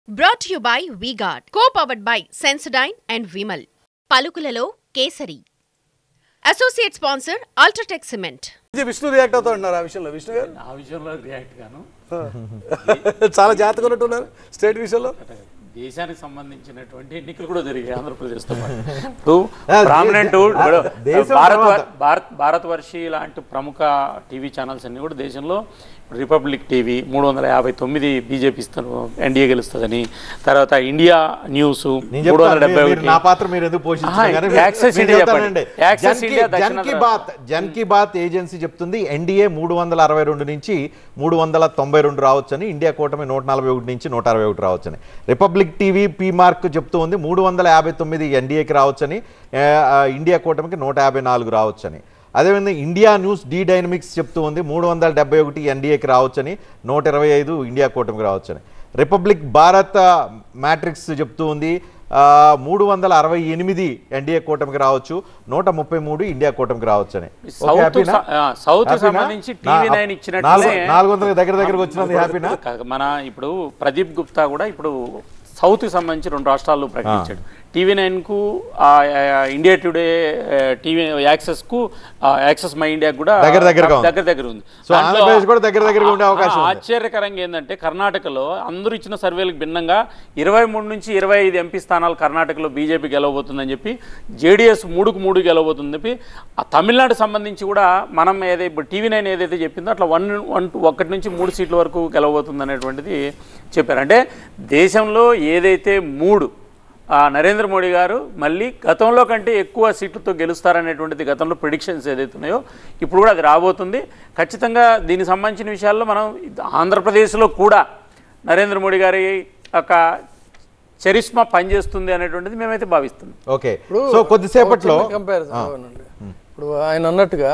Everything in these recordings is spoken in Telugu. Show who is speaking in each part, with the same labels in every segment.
Speaker 1: Brought you by V-Guard co powered by Sensodyne and Vimal పలుకులలో కేసరి అసోసియేట్ స్పాన్సర్ అల్ట్రాటెక్ సిమెంట్
Speaker 2: ఇది విష్ణు రియాక్ట్ అవుతా ఉన్నారు ఆ విషయంలో విష్ణు గారు
Speaker 3: ఆ విషయంలో రియాక్ట్ గాను
Speaker 2: చాలా జాగ్రత్తగా ఉన్నట్టున్నారు స్టేట్ విషయంలో
Speaker 3: దేశానికి సంబంధించినటువంటి ఎన్నికలు కూడా జరిగాయి ఆంధ్రప్రదేశ్తో పాటు ఇప్పుడు
Speaker 4: ఆ,
Speaker 3: ప్రామినెంట్
Speaker 4: దే- దేశం
Speaker 3: భారత్
Speaker 4: తర్వాత.
Speaker 3: భారత్ భారతవర్షి లాంటి ప్రముఖ టీవీ ఛానల్స్ అన్ని కూడా దేశంలో రిపబ్లిక్ టీవీ మూడు వందల యాభై తొమ్మిది బీజేపీ ఇస్తారు ఎన్డీఏ గెలుస్తుందని తర్వాత ఇండియా న్యూస్
Speaker 4: నేను
Speaker 3: మూడు వందల
Speaker 4: చెప్తాను,
Speaker 3: డెబ్బై
Speaker 4: మీరు- మీరు నా
Speaker 3: ఒకటి
Speaker 4: పాత్ర మీరు ఎందుకు పోషించారు
Speaker 3: ఆహా,
Speaker 4: కానీ మీరు-
Speaker 3: యాక్సెస్
Speaker 4: మీరు
Speaker 3: ఇండియా
Speaker 4: చెప్తానండి.
Speaker 3: చెప్పండి. యాక్సెస్
Speaker 4: జన్ కి-
Speaker 3: ఇండియా
Speaker 4: జన్ కి
Speaker 3: దక్షిణ
Speaker 4: బాత్ జన్ కి బాత్ ఏజెన్సీ చెప్తుంది ఎన్డీఏ మూడు వందల అరవై రెండు నుంచి మూడు వందల తొంభై రెండు రావచ్చని ఇండియా కూటమి నూట నలభై ఒకటి నుంచి నూట అరవై ఒకటి రావచ్చని రిపబ్లిక్ టీవీ పీ మార్క్ చెప్తూ ఉంది మూడు వందల యాభై తొమ్మిది ఎన్డీఏకి రావచ్చని ఆ, ఆ, ఇండియా కూటమికి నూట యాభై నాలుగు రావచ్చని అదేవిధంగా ఇండియా న్యూస్ డి డైనమిక్స్ చెప్తూ ఉంది మూడు వందల డెబ్బై ఒకటి ఎన్డీఏకి రావచ్చని నూట ఇరవై ఐదు ఇండియా కూటమికి రావచ్చని రిపబ్లిక్ భారత్ మ్యాట్రిక్స్ చెప్తూ ఉంది ఆ, మూడు వందల అరవై ఎనిమిది ఎన్డీఏ కూటమికి రావచ్చు నూట ముప్పై మూడు ఇండియా కూటమికి రావచ్చు అని
Speaker 3: సౌత్ సౌత్ సంబంధించి టీవీ నైన్ ఇచ్చినట్లే
Speaker 4: నాలుగు వందల దగ్గర దగ్గరకు వచ్చినది హ్యాపీనా
Speaker 3: కాదు, మన ఇప్పుడు ప్రదీప్ గుప్తా కూడా ఇప్పుడు సౌత్ కి సంబంధించి రెండు రాష్ట్రాల్లో ప్రకటించాడు టీవీ నైన్ కు ఆ, ఆ, ఇండియా టుడే ఆ, టీవీ యాక్సెస్ కు ఆ, యాక్సెస్ మై ఇండియా కూడా
Speaker 4: దగ్గర దగ్గరగా ఉంది.
Speaker 3: దగ్గర దగ్గర ఉంది
Speaker 4: సో
Speaker 3: దాంట్లో
Speaker 4: ఆంధ్రప్రదేశ్ కూడా దగ్గర దగ్గరగా ఉండే
Speaker 3: ఆ-
Speaker 4: అవకాశం
Speaker 3: ఆ-
Speaker 4: ఉంది.
Speaker 3: ఆశ్చర్యకరంగా ఏంటంటే కర్ణాటకలో అందరూ ఇచ్చిన సర్వేలకు భిన్నంగా ఇరవై మూడు నుంచి ఇరవై ఐదు ఎంపీ స్థానాలు కర్ణాటకలో బీజేపీ గెలవబోతుందని చెప్పి జేడీఎస్ మూడుకు మూడు గెలవబోతుందని చెప్పి ఆ తమిళనాడు సంబంధించి కూడా మనం ఏదైతే ఇప్పుడు టీవీ నైన్ ఏదైతే చెప్పిందో అట్లా వన్ వన్ టూ ఒకటి నుంచి మూడు సీట్ల వరకు గెలవబోతుంది అనేటువంటిది చెప్పారు అంటే దేశంలో ఏదైతే మూడు ఆ, నరేంద్ర మోడీ గారు మళ్ళీ గతంలో కంటే ఎక్కువ సీట్లతో గెలుస్తారనేటువంటిది గతంలో ప్రిడిక్షన్స్ ఏదైతే ఉన్నాయో ఇప్పుడు కూడా అది రాబోతుంది ఖచ్చితంగా దీనికి సంబంధించిన విషయాల్లో మనం ఆంధ్రప్రదేశ్లో కూడా నరేంద్ర మోడీ గారి యొక్క చరిష్మా పనిచేస్తుంది అనేటువంటిది మేమైతే భావిస్తున్నాం
Speaker 4: ఓకే సో కొద్దిసేపట్లో
Speaker 5: కంపారిజన్ అవునండి ఇప్పుడు ఆయన అన్నట్టుగా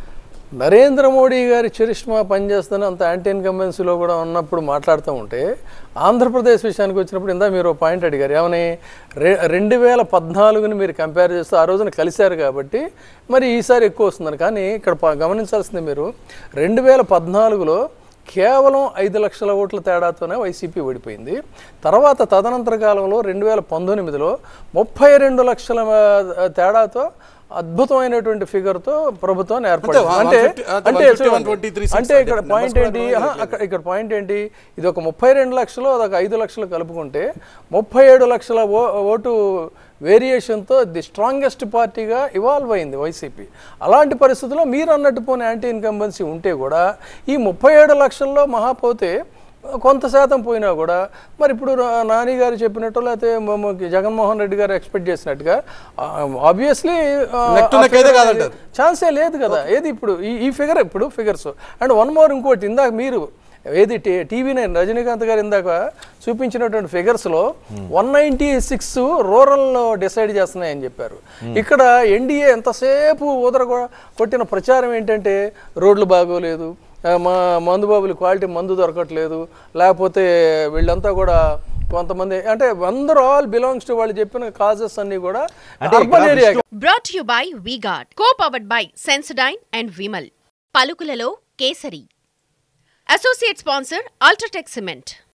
Speaker 5: నరేంద్ర మోడీ గారి చరిష్మా పనిచేస్తున్న అంత యాంటీ ఇన్కంబెన్సీలో కూడా ఉన్నప్పుడు మాట్లాడుతూ ఉంటే ఆంధ్రప్రదేశ్ విషయానికి వచ్చినప్పుడు ఇందా మీరు పాయింట్ అడిగారు ఏమని రె రెండు వేల పద్నాలుగుని మీరు కంపేర్ చేస్తూ ఆ రోజున కలిశారు కాబట్టి మరి ఈసారి ఎక్కువ వస్తుందని కానీ ఇక్కడ ప- గమనించాల్సింది మీరు రెండు వేల పద్నాలుగులో కేవలం ఐదు లక్షల ఓట్ల తేడాతోనే వైసీపీ ఓడిపోయింది తర్వాత తదనంతర కాలంలో రెండు వేల పంతొమ్మిదిలో ముప్పై రెండు లక్షల ఆ, తేడాతో అద్భుతమైనటువంటి ఫిగర్తో ప్రభుత్వాన్ని ఏర్పడింది
Speaker 2: అంతే,
Speaker 5: అంటే
Speaker 2: 150,
Speaker 5: అంటే
Speaker 2: 150,
Speaker 5: చూడండి,
Speaker 2: 123 seats
Speaker 5: అంటే ఇక్కడ
Speaker 2: అంటే
Speaker 5: పాయింట్
Speaker 2: numbers
Speaker 5: ఏంటి
Speaker 2: కూడా
Speaker 5: ఆహా, అక్కడ ఇక్కడ పాయింట్ ఏంటి ఇది ఒక ముప్పై రెండు లక్షలు అదొక ఐదు లక్షలు కలుపుకుంటే ముప్పై ఏడు లక్షల ఓ ఓటు వేరియేషన్తో ది స్ట్రాంగెస్ట్ పార్టీగా ఇవాల్వ్ అయింది వైసీపీ అలాంటి పరిస్థితుల్లో మీరు అన్నట్టు పోనీ యాంటీ ఇన్కంబెన్సీ ఉంటే కూడా ఈ ముప్పై ఏడు లక్షల్లో మహాపోతే కొంత శాతం పోయినా కూడా మరి ఇప్పుడు నా- నాని గారు చెప్పినట్టు లేకపోతే మ- మ- జగన్మోహన్ రెడ్డి గారు ఎక్స్పెక్ట్ చేసినట్టుగా ఆబ్వియస్లీ
Speaker 2: Neck to neck అయితే కాదంటారు.
Speaker 5: ఛాన్సే లేదు కదా ఏది ఇప్పుడు ఈ ఈ ఫిగర్ ఇప్పుడు ఫిగర్స్ అండ్ వన్ మోర్ ఇంకోటి ఇందాక మీరు ఏది టీ- టీవీ నైన్ రజనీకాంత్ గారు ఇందాక చూపించినటువంటి ఫిగర్స్లో వన్ నైంటీ సిక్స్ రూరల్లో డిసైడ్ చేస్తున్నాయని చెప్పారు ఇక్కడ ఎన్డీఏ ఎంతసేపు ఊదర కొ- కొట్టిన ప్రచారం ఏంటంటే రోడ్లు బాగోలేదు ఆ, మా మందు బాబులు క్వాలిటీ మందు దొరకట్లేదు లేకపోతే వీళ్ళంతా కూడా కొంతమంది అంటే అందరూ ఆల్ బిలాంగ్స్ టు వాళ్ళు చెప్పిన కాజెస్ అన్నీ కూడా
Speaker 4: అంటే ఇక్కడ
Speaker 5: urban area
Speaker 1: brought you by V-Guard co powered by Sensodyne and Vimal పలుకులలో కేసరి అసోసియేట్ స్పాన్సర్ అల్ట్రాటెక్ సిమెంట్